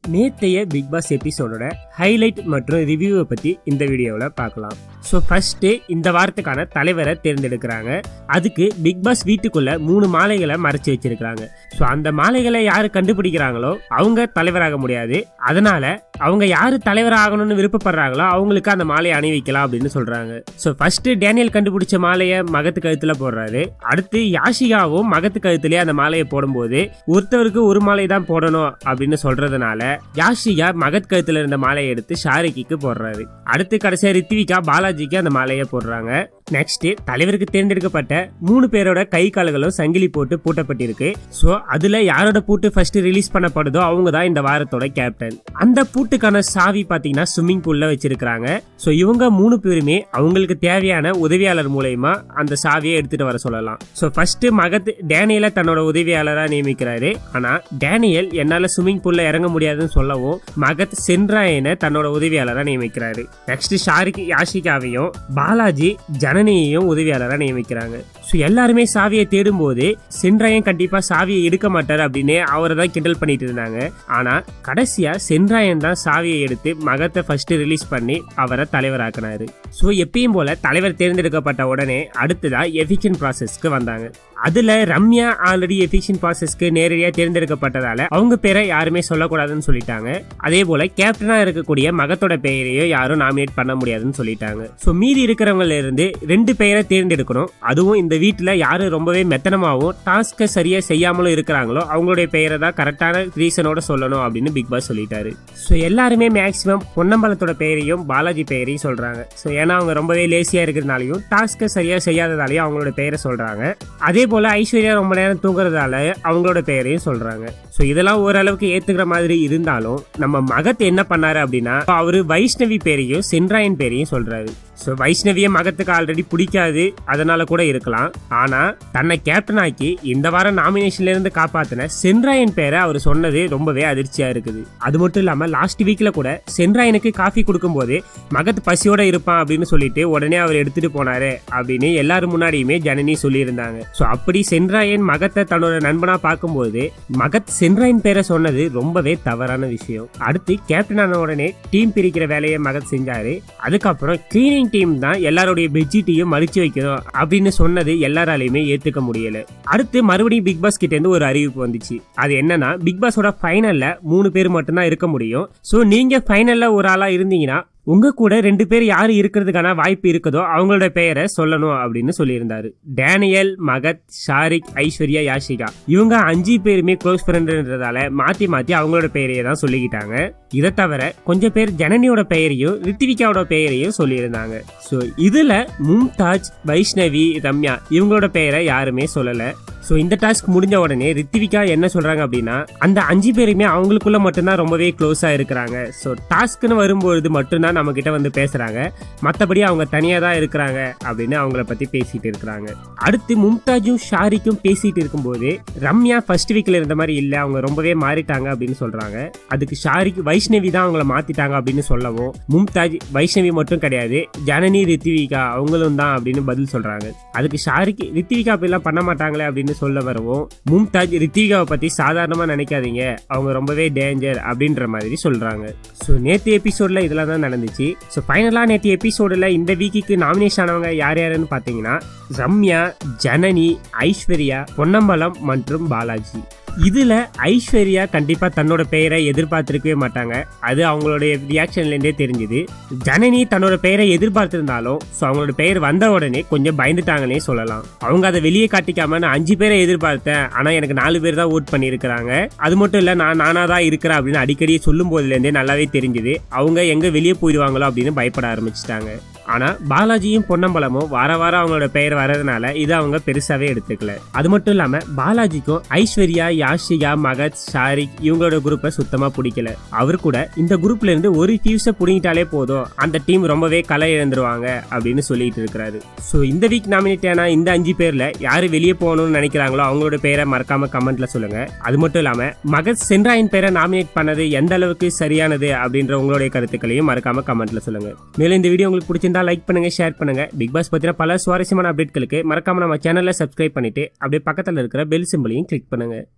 நேத்தைய Bigg Boss எபிசோடோட highlight மற்றும் ரிவ்யூவை பற்றி இந்த வீடியோவில் பார்க்கலாம் ஸோ ஃபர்ஸ்ட்டு இந்த வாரத்துக்கான தலைவரை தேர்ந்தெடுக்கிறாங்க அதுக்கு பிக் பாஸ் வீட்டுக்குள்ள மூணு மாலைகளை மறைச்சு வச்சிருக்கிறாங்க ஸோ அந்த மாலைகளை யார் கண்டுபிடிக்கிறாங்களோ அவங்க தலைவராக முடியாது அதனால அவங்க யார் தலைவராகணும்னு விருப்பப்படுறாங்களோ அவங்களுக்கு அந்த மாலையை அணிவிக்கலாம் அப்படின்னு சொல்றாங்க ஸோ ஃபர்ஸ்ட் டேனியல் கண்டுபிடிச்ச மாலையை மகத்து கழுத்துல போடுறாரு அடுத்து யாஷிகாவும் மகத்து கழுத்துலயே அந்த மாலையை போடும்போது ஒருத்தவருக்கு ஒரு மாலை தான் போடணும் அப்படின்னு சொல்றதுனால யாஷிகா மகத் கழுத்துல இருந்த மாலையை எடுத்து ஷாரிக்கு போடுறாரு அடுத்து கடைசியா ரித்விகா பாலாஜிக்கு அந்த மாலையை போடுறாங்க நெக்ஸ்ட் தலைவருக்கு தேர்ந்தெடுக்கப்பட்ட மூணு பேரோட கை கால்களும் சங்கிலி போட்டு பூட்டப்பட்டிருக்கு ஸோ அதுல யாரோட பூட்டு ஃபர்ஸ்ட் ரிலீஸ் பண்ணப்படுதோ அவங்க தான் இந்த வாரத்தோட கேப்டன் அந்த பூட்டுக்கான சாவி பாத்தீங்கன்னா ஸ்விம்மிங் பூல்ல வச்சிருக்காங்க ஸோ இவங்க மூணு பேருமே அவங்களுக்கு தேவையான உதவியாளர் மூலயமா அந்த சாவியை எடுத்துட்டு வர சொல்லலாம் ஸோ ஃபர்ஸ்ட் மகத் டேனியலை தன்னோட உதவியாளராக நியமிக்கிறாரு ஆனா டேனியல் என்னால ஸ்விம்மிங் பூல்ல இறங்க முடியாதுன்னு சொல்லவும் மகத் சென்ராயனை தன்னோட உதவியாளராக நியமிக்கிறாரு நெக்ஸ்ட் ஷாரிக் யாஷிகாவையும் பாலாஜி ஜனனியையும் உதவியாளராக நியமிக்கிறாங்க ஸோ எல்லாருமே சாவியை தேடும்போது சென்ராயன் கண்டிப்பா சாவியை எடுக்க மாட்டார் அப்படின்னு அவரை தான் கிண்டல் பண்ணிட்டு இருந்தாங்க ஆனா கடைசியா சென்ராயன் தான் சாவியை எடுத்து மகத்தை ஃபர்ஸ்ட் ரிலீஸ் பண்ணி அவரை தலைவராக்குனாரு ஸோ எப்பயும் போல தலைவர் தேர்ந்தெடுக்கப்பட்ட உடனே அடுத்ததா எஃபிஷியன் ப்ராசஸ்க்கு வந்தாங்க அதுல ரம்யா ஆல்ரெடி எஃபிஷியன் ப்ராசஸ்க்கு நேரடியாக தேர்ந்தெடுக்கப்பட்டதால அவங்க பேரை யாருமே சொல்லக்கூடாதுன்னு சொல்லிட்டாங்க அதே போல கேப்டனா இருக்கக்கூடிய மகத்தோட பெயரையும் யாரும் நாமினேட் பண்ண முடியாதுன்னு சொல்லிட்டாங்க ஸோ மீதி இருக்கிறவங்கல இருந்து ரெண்டு பெயரை தேர்ந்தெடுக்கணும் அதுவும் இந்த வீட்டில் யாரு ரொம்பவே மெத்தனமாகவும் டாஸ்க்கை சரியா செய்யாமலும் இருக்கிறாங்களோ அவங்களுடைய பெயரை தான் கரெக்டான ரீசனோட சொல்லணும் அப்படின்னு பிக் பாஸ் சொல்லிட்டாரு ஸோ எல்லாருமே மேக்சிமம் பொன்னம்பலத்தோட பெயரையும் பாலாஜி பெயரையும் சொல்றாங்க ஸோ ஏன்னா அவங்க ரொம்பவே லேசியா இருக்கிறதுனாலையும் டாஸ்க்கை சரியா செய்யாததாலையும் அவங்களோட பெயரை சொல்றாங்க அதே போல ஐஸ்வர்யா ரொம்ப நேரம் தூங்குறதால அவங்களோட பெயரையும் சொல்றாங்க ஸோ இதெல்லாம் ஓரளவுக்கு ஏத்துக்கிற மாதிரி இருந்தாலும் நம்ம மகத் என்ன பண்ணாரு அப்படின்னா அவரு வைஷ்ணவி பேரையும் சென்ராயன் பேரையும் சொல்றாரு ஸோ வைஷ்ணவிய மகத்துக்கு ஆல்ரெடி பிடிக்காது அதனால கூட இருக்கலாம் ஆனா தன்னை கேப்டன் ஆக்கி இந்த வாரம் நாமினேஷன்ல இருந்து காப்பாத்தின சென்ராயன் பேரை அவர் சொன்னது ரொம்பவே அதிர்ச்சியா இருக்குது அது மட்டும் இல்லாம லாஸ்ட் வீக்ல கூட சென்ராயனுக்கு காஃபி கொடுக்கும்போது மகத் பசியோட இருப்பான் அப்படின்னு சொல்லிட்டு உடனே அவர் எடுத்துட்டு போனாரு அப்படின்னு எல்லாரும் முன்னாடியுமே ஜனனி சொல்லியிருந்தாங்க ஸோ அப்படி சென்ராயன் மகத்தை தன்னோட நண்பனா பார்க்கும்போது மகத் சென்ராயன் பேரை சொன்னது ரொம்பவே தவறான விஷயம் அடுத்து கேப்டன் ஆன உடனே டீம் பிரிக்கிற வேலையை மகத் செஞ்சாரு அதுக்கப்புறம் கிளீனிங் டீம் தான் எல்லாருடைய பெட்ஷீட்டையும் மடிச்சு வைக்கணும் அப்படின்னு சொன்னது எல்லாராலையுமே ஏத்துக்க முடியல அடுத்து மறுபடியும் பிக் பாஸ் கிட்ட இருந்து ஒரு அறிவிப்பு வந்துச்சு அது என்னன்னா பிக் பாஸோட ஃபைனல்ல மூணு பேர் மட்டும்தான் இருக்க முடியும் ஸோ நீங்க ஃபைனல்ல ஒரு ஆளா இருந்தீங்கன்னா உங்க கூட ரெண்டு பேர் யாரு இருக்கிறதுக்கான வாய்ப்பு இருக்குதோ அவங்களோட பெயரை சொல்லணும் அப்படின்னு சொல்லியிருந்தாரு டேனியல் மகத் ஷாரிக் ஐஸ்வர்யா யாஷிகா இவங்க அஞ்சு பேருமே க்ளோஸ் ஃப்ரெண்டுன்றதால மாத்தி மாத்தி அவங்களோட பெயரையே தான் சொல்லிக்கிட்டாங்க இதை தவிர கொஞ்சம் பேர் ஜனனியோட பெயரையும் ரித்திவிகாவோட பெயரையும் சொல்லியிருந்தாங்க ஸோ இதுல மும்தாஜ் வைஷ்ணவி ரம்யா இவங்களோட பெயரை யாருமே சொல்லல ஸோ இந்த டாஸ்க் முடிஞ்ச உடனே ரித்திவிகா என்ன சொல்றாங்க அப்படின்னா அந்த அஞ்சு பேருமே அவங்களுக்குள்ள மட்டும்தான் ரொம்பவே க்ளோஸா இருக்கிறாங்க ஸோ டாஸ்க்னு வரும்பொழுது மட்டும்தான் நம்ம கிட்ட வந்து பேசுறாங்க மற்றபடி அவங்க தனியா தான் இருக்கிறாங்க அப்படின்னு அவங்கள பத்தி பேசிட்டு இருக்கிறாங்க அடுத்து மும்தாஜும் ஷாரிக்கும் பேசிட்டு இருக்கும்போது ரம்யா ஃபர்ஸ்ட் வீக்ல இருந்த மாதிரி இல்ல அவங்க ரொம்பவே மாறிட்டாங்க அப்படின்னு சொல்றாங்க அதுக்கு ஷாரிக் வைஷ்ணவி தான் அவங்கள மாத்திட்டாங்க அப்படின்னு சொல்லவும் மும்தாஜ் வைஷ்ணவி மட்டும் கிடையாது ஜனனி ரித்திவிகா அவங்களும் தான் அப்படின்னு பதில் சொல்றாங்க அதுக்கு ஷாரிக் ரித்திவிகா அப்படிலாம் பண்ண மாட்டாங்களே அப்படின்னு சொல்ல வரவும் மும்தாஜ் ரித்திகாவை பத்தி சாதாரணமா நினைக்காதீங்க அவங்க ரொம்பவே டேஞ்சர் அப்படின்ற மாதிரி சொல்றாங்க ஸோ நேற்று எபிசோட்ல இதெல்லாம் தான் நடந்துச்சு ஸோ ஃபைனலாக நேற்று எபிசோடில் இந்த வீக்குக்கு நாமினேஷன் ஆனவங்க யார் யாருன்னு பார்த்தீங்கன்னா ரம்யா ஜனனி ஐஸ்வர்யா பொன்னம்பலம் மற்றும் பாலாஜி இதுல ஐஸ்வர்யா கண்டிப்பா தன்னோட பெயரை எதிர்பார்த்திருக்கவே மாட்டாங்க அது அவங்களுடைய ரியாக்ஷன்ல இருந்தே தெரிஞ்சுது ஜனனி தன்னோட பெயரை எதிர்பார்த்திருந்தாலும் ஸோ அவங்களோட பெயர் வந்த உடனே கொஞ்சம் பயந்துட்டாங்கன்னே சொல்லலாம் அவங்க அதை வெளியே காட்டிக்காம நான் அஞ்சு பேரை எதிர்பார்த்தேன் ஆனா எனக்கு நாலு பேர் தான் ஓட் பண்ணியிருக்கிறாங்க அது மட்டும் இல்ல நான் நானா தான் இருக்கிறேன் அப்படின்னு அடிக்கடி சொல்லும் போதுலேருந்தே நல்லாவே தெரிஞ்சுது அவங்க எங்க வெளியே போயிடுவாங்களோ அப்படின்னு பயப்பட ஆரம்பிச்சிட்டாங்க ஆனா பாலாஜியும் பொன்னம்பலமும் வார வாரம் அவங்களோட பெயர் வர்றதுனால இதை அவங்க பெருசாவே எடுத்துக்கல அது மட்டும் இல்லாம பாலாஜிக்கும் ஐஸ்வர்யா யாஷிகா மகத் ஷாரிக் இவங்களோட குரூப்பை சுத்தமா பிடிக்கல அவர் கூட இந்த குரூப்ல இருந்து ஒரு ஃபியூஸை பிடிங்கிட்டாலே போதும் அந்த டீம் ரொம்பவே கலை இழந்துருவாங்க அப்படின்னு சொல்லிட்டு இருக்கிறாரு ஸோ இந்த வீக் நாமினேட் ஆன இந்த அஞ்சு பேர்ல யாரு வெளியே போகணும்னு நினைக்கிறாங்களோ அவங்களோட பேரை மறக்காம கமெண்ட்ல சொல்லுங்க அது மட்டும் இல்லாம மகத் சென்ராயின் பேரை நாமினேட் பண்ணது எந்த அளவுக்கு சரியானது அப்படின்ற உங்களுடைய கருத்துக்களையும் மறக்காம கமெண்ட்ல சொல்லுங்க மேலும் இந்த வீடியோ உங்களுக்கு பிடிச்சிருந்தா லைக் பண்ணுங்க ஷேர் பண்ணுங்க பிக் பாஸ் பத்தின பல சுவாரஸ்யமான அப்டேட்களுக்கு மறக்காம நம்ம சேனலை சப்ஸ்கிரைப் பண்ணிட்டு அப்படியே பக்கத்தில் இருக்கிற பெல் சிம்பிளையும் கிளிக் பண்ணுங்க